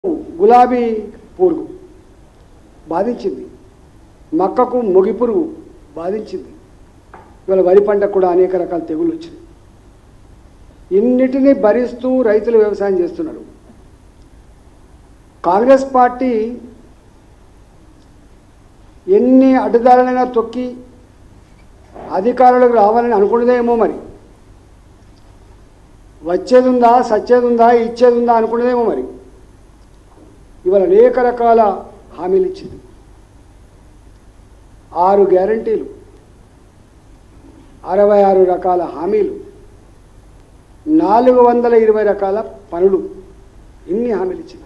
గులాబీ పురుగు బాధించింది మక్కకు మొగి పురుగు బాధించింది ఇవాళ వరి పంటకు కూడా అనేక రకాల తెగులు వచ్చింది ఇన్నిటినీ భరిస్తూ రైతులు వ్యవసాయం చేస్తున్నారు కాంగ్రెస్ పార్టీ ఎన్ని అడ్డుదారులైనా తొక్కి అధికారులకు రావాలని అనుకున్నదేమో మరి వచ్చేది ఉందా సచ్చేది ఉందా ఇచ్చేది ఉందా అనుకున్నదేమో మరి ఇవాళ అనేక రకాల హామీలు ఇచ్చింది ఆరు గ్యారంటీలు అరవై ఆరు రకాల హామీలు నాలుగు వందల ఇరవై రకాల పనులు ఇన్ని హామీలు ఇచ్చింది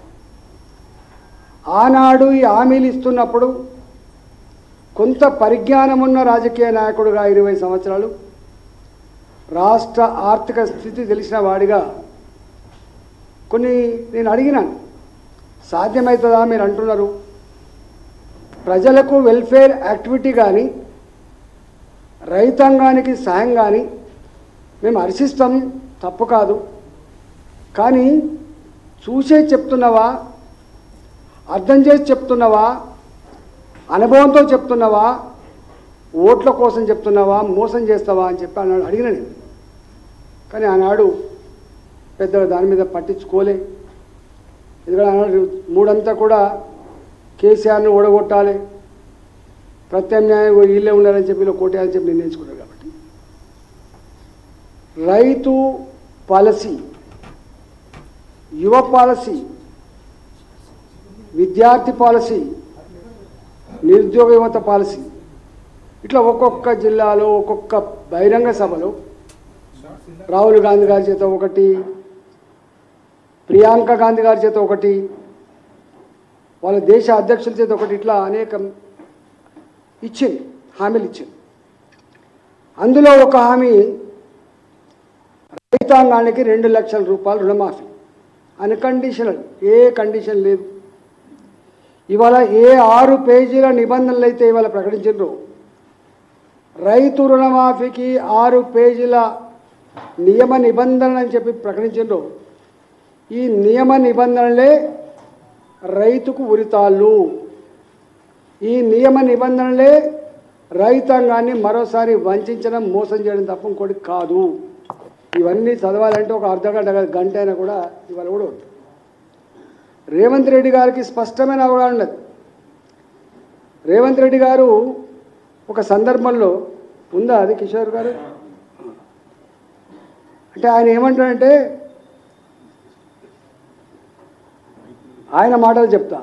ఆనాడు ఈ హామీలు ఇస్తున్నప్పుడు కొంత పరిజ్ఞానం ఉన్న రాజకీయ నాయకుడుగా ఇరవై సంవత్సరాలు రాష్ట్ర ఆర్థిక స్థితి తెలిసిన వాడిగా కొన్ని నేను అడిగినాను సాధ్యమవుతుందా మీరు అంటున్నారు ప్రజలకు వెల్ఫేర్ యాక్టివిటీ కానీ రైతాంగానికి సాయం కానీ మేము హర్షిస్తాం తప్పు కాదు కానీ చూసే చెప్తున్నావా అర్థం చేసి చెప్తున్నావా అనుభవంతో చెప్తున్నావా ఓట్ల కోసం చెప్తున్నావా మోసం చేస్తావా అని చెప్పి అన్నాడు అడిగిన నేను కానీ ఆనాడు పెద్దగా దాని మీద పట్టించుకోలే ఎందుకంటే ఆనాడు మూడంతా కూడా కేసీఆర్ని ఓడగొట్టాలి ప్రత్యామ్నాయం వీళ్ళే ఉండాలని చెప్పి వీళ్ళు కోటేయాలని చెప్పి నిర్ణయించుకున్నారు కాబట్టి రైతు పాలసీ యువ పాలసీ విద్యార్థి పాలసీ నిరుద్యోగ యువత పాలసీ ఇట్లా ఒక్కొక్క జిల్లాలో ఒక్కొక్క బహిరంగ సభలో రాహుల్ గాంధీ గారి చేత ఒకటి ప్రియాంక గాంధీ గారి చేత ఒకటి వాళ్ళ దేశ అధ్యక్షుల చేత ఒకటి ఇట్లా అనేక ఇచ్చింది హామీలు ఇచ్చింది అందులో ఒక హామీ రైతాంగానికి రెండు లక్షల రూపాయలు రుణమాఫీ అన్కండిషనల్ ఏ కండిషన్ లేదు ఇవాళ ఏ ఆరు పేజీల నిబంధనలు అయితే ఇవాళ ప్రకటించారో రైతు రుణమాఫీకి ఆరు పేజీల నియమ నిబంధనలు అని చెప్పి ప్రకటించారో ఈ నియమ నిబంధనలే రైతుకు ఉరితాళ్ళు ఈ నియమ నిబంధనలే రైతాంగాన్ని మరోసారి వంచడం మోసం చేయడం తప్ప ఇంకోటి కాదు ఇవన్నీ చదవాలంటే ఒక అర్ధ గంట కాదు, గంట అయినా కూడా ఇవాళ కూడా వద్దు రేవంత్ రెడ్డి గారికి స్పష్టమైన అవగాహన ఉన్నది రేవంత్ రెడ్డి గారు ఒక సందర్భంలో ఉందా అది కిషోర్ గారు అంటే ఆయన ఏమంటాడంటే ఆయన మాటలు చెప్తా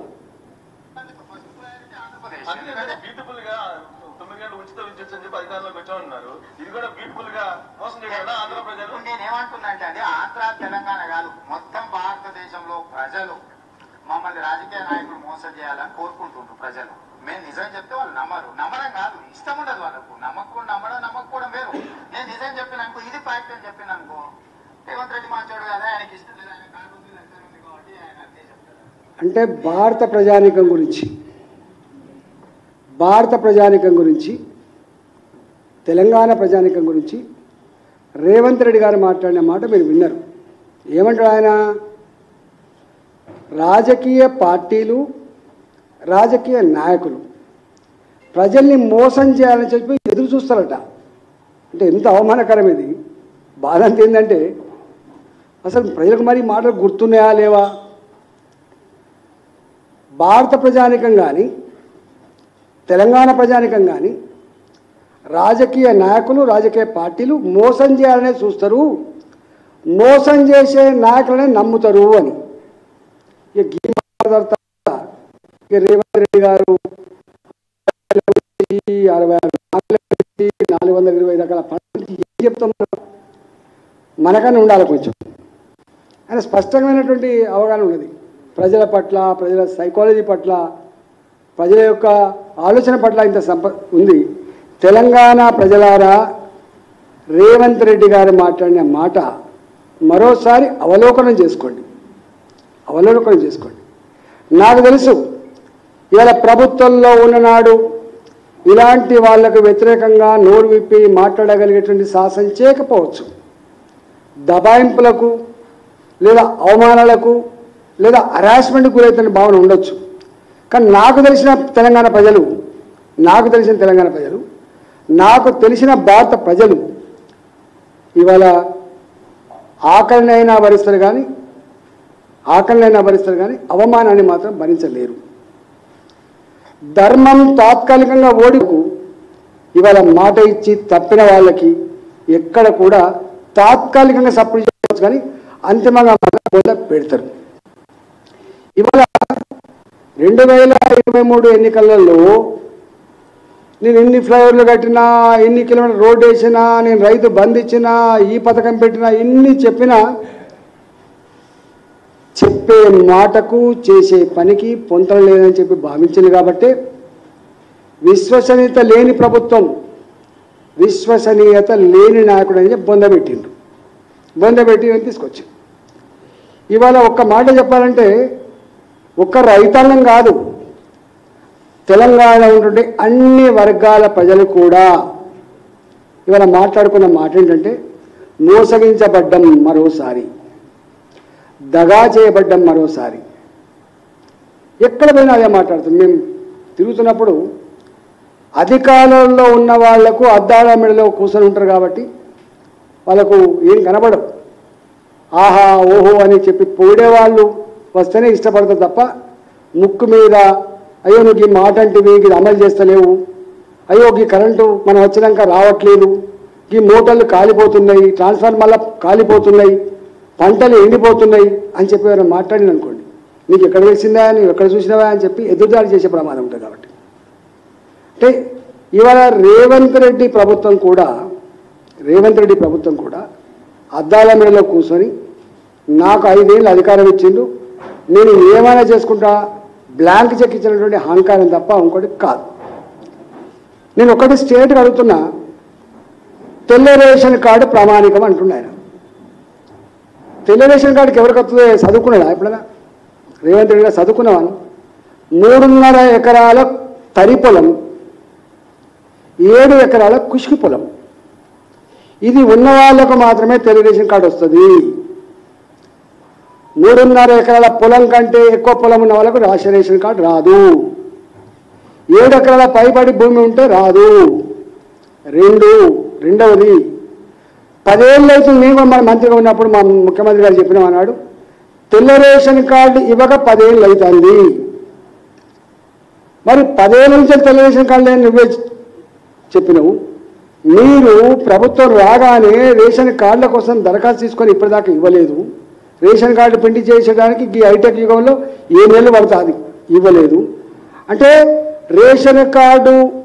అందుకనే బ్యూటిఫుల్ గా తొమ్మిది గంటలు ఉచిత విద్యుత్ అని చెప్పి అధికారంలో పెట్టామన్నారు ఇది కూడా బ్యూటిఫుల్ గా మోసం చేయకుండా ఆంధ్ర ప్రజలు ఇప్పుడు నేనేమంటున్నా అంటే అది ఆంధ్ర తెలంగాణ కాదు మొత్తం భారతదేశంలో ప్రజలు మమ్మల్ని రాజకీయ నాయకులు మోసం చేయాలని కోరుకుంటుండ్రు ప్రజలు మేము నిజం చెప్తే వాళ్ళు నమ్మరు నమ్మడం కాదు ఇష్టం ఉండదు వాళ్ళకు నమ్మకం నమ్మడం నమ్మకపోవడం వేరు నేను నిజం చెప్పిన అనుకో ఇది ఫ్యాక్ట్ అని చెప్పిన అనుకో రేవంత్ రెడ్డి మంచోడు కదా ఆయనకి ఇష్టం లేదు ఆయన కారు ఉంది లక్షలు ఉంది కాబట్టి ఆయన అంతే చెప్తారు అంటే భారత ప్రజానికం గురించి భారత ప్రజానికం గురించి తెలంగాణ ప్రజానికం గురించి రేవంత్ రెడ్డి గారు మాట్లాడిన మాట మీరు విన్నారు ఏమంటాడు ఆయన రాజకీయ పార్టీలు రాజకీయ నాయకులు ప్రజల్ని మోసం చేయాలని చెప్పి ఎదురు చూస్తారట అంటే ఎంత అవమానకరం ఇది బాధ అంత ఏంటంటే అసలు ప్రజలకు మరి మాటలు గుర్తున్నాయా లేవా భారత ప్రజానికం కానీ తెలంగాణ ప్రజానికం కానీ రాజకీయ నాయకులు రాజకీయ పార్టీలు మోసం చేయాలనే చూస్తారు మోసం చేసే నాయకులనే నమ్ముతారు అని ఇక గీ మాట్లాడతారు తప్ప ఇక రేవంత్ రెడ్డి గారు అరవై ఆరు నాలుగు లక్షలు ఇచ్చి నాలుగు వందల ఇరవై రకాల పనులు ఏం చెప్తున్నారు మనకన్నా ఉండాలి కొంచెం ఆయన స్పష్టమైనటువంటి అవగాహన ఉన్నది ప్రజల పట్ల ప్రజల సైకాలజీ పట్ల ప్రజల యొక్క ఆలోచన పట్ల ఇంత సంప ఉంది తెలంగాణ ప్రజలారా రేవంత్ రెడ్డి గారు మాట్లాడిన మాట మరోసారి అవలోకనం చేసుకోండి అవలోకనం చేసుకోండి నాకు తెలుసు ఇవాళ ప్రభుత్వంలో ఉన్ననాడు ఇలాంటి వాళ్లకు వ్యతిరేకంగా నోరు విప్పి మాట్లాడగలిగేటువంటి శాసనం చేయకపోవచ్చు దబాయింపులకు లేదా అవమానాలకు లేదా హరాస్మెంట్కి గురైతున్న భావన ఉండొచ్చు కానీ నాకు తెలిసిన తెలంగాణ ప్రజలు నాకు తెలిసిన తెలంగాణ ప్రజలు నాకు తెలిసిన భారత ప్రజలు ఇవాళ ఆకలినైనా భరిస్తారు కానీ ఆకలినైనా భరిస్తారు కానీ అవమానాన్ని మాత్రం భరించలేరు ధర్మం తాత్కాలికంగా ఓడికు ఇవాళ మాట ఇచ్చి తప్పిన వాళ్ళకి ఎక్కడ కూడా తాత్కాలికంగా సపోర్ట్ చేయవచ్చు కానీ అంతిమంగా మాత్రం బోధ పెడతారు ఇవాళ రెండు వేల ఇరవై మూడు ఎన్నికలలో నేను ఎన్ని ఫ్లైఓవర్లు కట్టినా ఎన్ని కిలోమీటర్ రోడ్ వేసినా నేను రైతు బంద్ ఇచ్చినా ఈ పథకం పెట్టినా ఎన్ని చెప్పినా చెప్పే మాటకు చేసే పనికి పొంతన లేదని చెప్పి భావించింది కాబట్టి విశ్వసనీయత లేని ప్రభుత్వం విశ్వసనీయత లేని నాయకుడు అని చెప్పి బొందబెట్టిండ్రు బొందబెట్టి అని తీసుకొచ్చి ఇవాళ ఒక్క మాట చెప్పాలంటే ఒక్క రైతాంగం కాదు తెలంగాణ ఉంటుండే అన్ని వర్గాల ప్రజలు కూడా ఇవాళ మాట్లాడుకున్న మాట ఏంటంటే మోసగించబడ్డం మరోసారి దగా చేయబడ్డం మరోసారి ఎక్కడ పోయినా అదే మాట్లాడుతుంది మేము తిరుగుతున్నప్పుడు అధికారంలో ఉన్న వాళ్లకు అద్దాల మెడలో కూర్చొని ఉంటారు కాబట్టి వాళ్ళకు ఏం కనబడవు ఆహా ఓహో అని చెప్పి పొగిడే వాళ్ళు వస్తేనే ఇష్టపడతారు తప్ప ముక్కు మీద అయ్యో నువ్వు ఈ మాట అంటే ఇది అమలు చేస్తలేవు అయ్యో ఈ కరెంటు మనం వచ్చినాక రావట్లేదు ఈ మోటార్లు కాలిపోతున్నాయి ట్రాన్స్ఫార్మర్ల కాలిపోతున్నాయి పంటలు ఎండిపోతున్నాయి అని చెప్పి ఎవరైనా మాట్లాడిన అనుకోండి నీకు ఎక్కడ తెలిసిందా నువ్వు ఎక్కడ చూసినావా అని చెప్పి ఎదురుదాడి చేసే ప్రమాదం ఉంటుంది కాబట్టి అంటే ఇవాళ రేవంత్ రెడ్డి ప్రభుత్వం కూడా రేవంత్ రెడ్డి ప్రభుత్వం కూడా అద్దాల మేడలో కూర్చొని నాకు ఐదేళ్ళు అధికారం ఇచ్చిండు నేను ఏమైనా చేసుకుంటా బ్లాంక్ చెక్ ఇచ్చినటువంటి అహంకారం తప్ప ఇంకోటి కాదు నేను ఒకటి స్టేట్కి అడుగుతున్నా తెల్ల రేషన్ కార్డు ప్రామాణికం అంటున్నా ఆయన తెల్ల రేషన్ కార్డుకి ఎవరికి వస్తుందో చదువుకున్నాడా ఎప్పుడైనా రేవంత్ రెడ్డి గారు చదువుకున్నావాను మూడున్నర ఎకరాల తరి పొలం ఏడు ఎకరాల కుష్కి పొలం ఇది ఉన్న వాళ్ళకు మాత్రమే తెల్ల రేషన్ కార్డు వస్తుంది మూడున్నర ఎకరాల పొలం కంటే ఎక్కువ పొలం ఉన్న వాళ్ళకు రాష్ట్ర రేషన్ కార్డు రాదు ఏడు ఎకరాల పైబడి భూమి ఉంటే రాదు రెండు రెండవది పదేళ్ళు అవుతుంది నేను కూడా మన మంత్రిగా ఉన్నప్పుడు మా ముఖ్యమంత్రి గారు చెప్పినాం అన్నాడు తెల్ల రేషన్ కార్డు ఇవ్వక పదేళ్ళు అవుతుంది మరి పదేళ్ళ నుంచి తెల్ల రేషన్ కార్డు లేని నువ్వే చెప్పినావు మీరు ప్రభుత్వం రాగానే రేషన్ కార్డుల కోసం దరఖాస్తు తీసుకొని ఇప్పటిదాకా ఇవ్వలేదు రేషన్ కార్డు పిండి చేసేయడానికి ఈ హైటెక్ యుగంలో ఏ నెలలు పడుతుంది ఇవ్వలేదు అంటే రేషన్ కార్డు